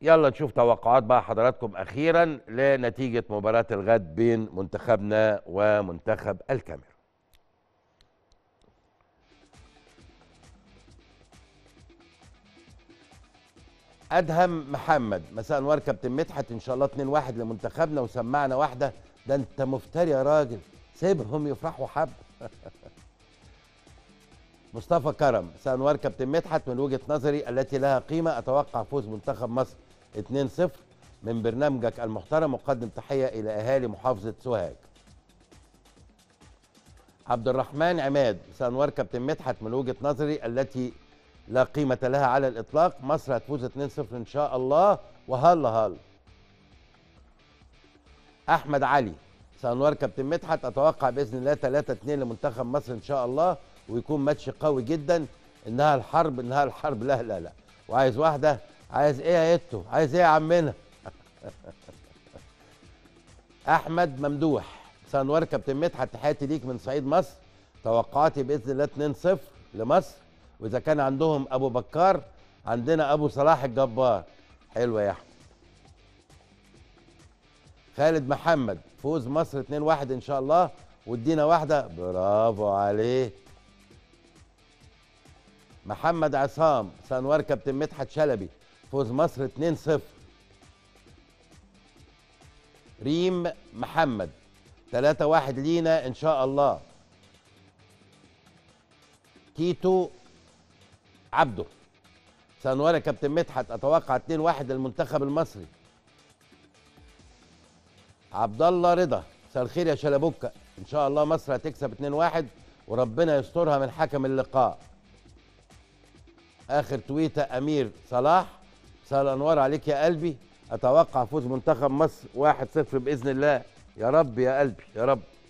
يلا نشوف توقعات بقى حضراتكم اخيرا لنتيجه مباراه الغد بين منتخبنا ومنتخب الكاميرون ادهم محمد مساء انوار كابتن مدحت ان شاء الله 2 1 لمنتخبنا وسمعنا واحده ده انت مفتري يا راجل سيبهم يفرحوا حب مصطفى كرم مساء انوار كابتن مدحت من وجهه نظري التي لها قيمه اتوقع فوز منتخب مصر 2-0 من برنامجك المحترم مقدم تحيه الى اهالي محافظه سوهاج عبد الرحمن عماد مساء انوار كابتن مدحت من وجهه نظري التي لا قيمة لها على الإطلاق مصر هتفوز 2-0 إن شاء الله وهلا هلا أحمد علي سأنوار كابتن مدحت أتوقع بإذن الله 3-2 لمنتخب مصر إن شاء الله ويكون ماتش قوي جدا إنها الحرب إنها الحرب لا لا لا وعايز واحدة عايز إيه يا إتو عايز إيه يا عمنا أحمد ممدوح سأنوار كابتن مدحت تحياتي ليك من صعيد مصر توقعاتي بإذن الله 2-0 لمصر واذا كان عندهم ابو بكار عندنا ابو صلاح الجبار حلوه يا احمد خالد محمد فوز مصر 2-1 ان شاء الله وادينا واحده برافو عليه محمد عصام سانوار كابتن مدحت شلبي فوز مصر 2-0 ريم محمد 3-1 لينا ان شاء الله تيتو عبده سنوار كابتن مدحت اتوقع 2-1 للمنتخب المصري عبد الله رضا مساء الخير يا شلبوكه ان شاء الله مصر هتكسب 2-1 وربنا يسترها من حكم اللقاء اخر تويته امير صلاح مساء الانوار عليك يا قلبي اتوقع فوز منتخب مصر 1-0 باذن الله يا رب يا قلبي يا رب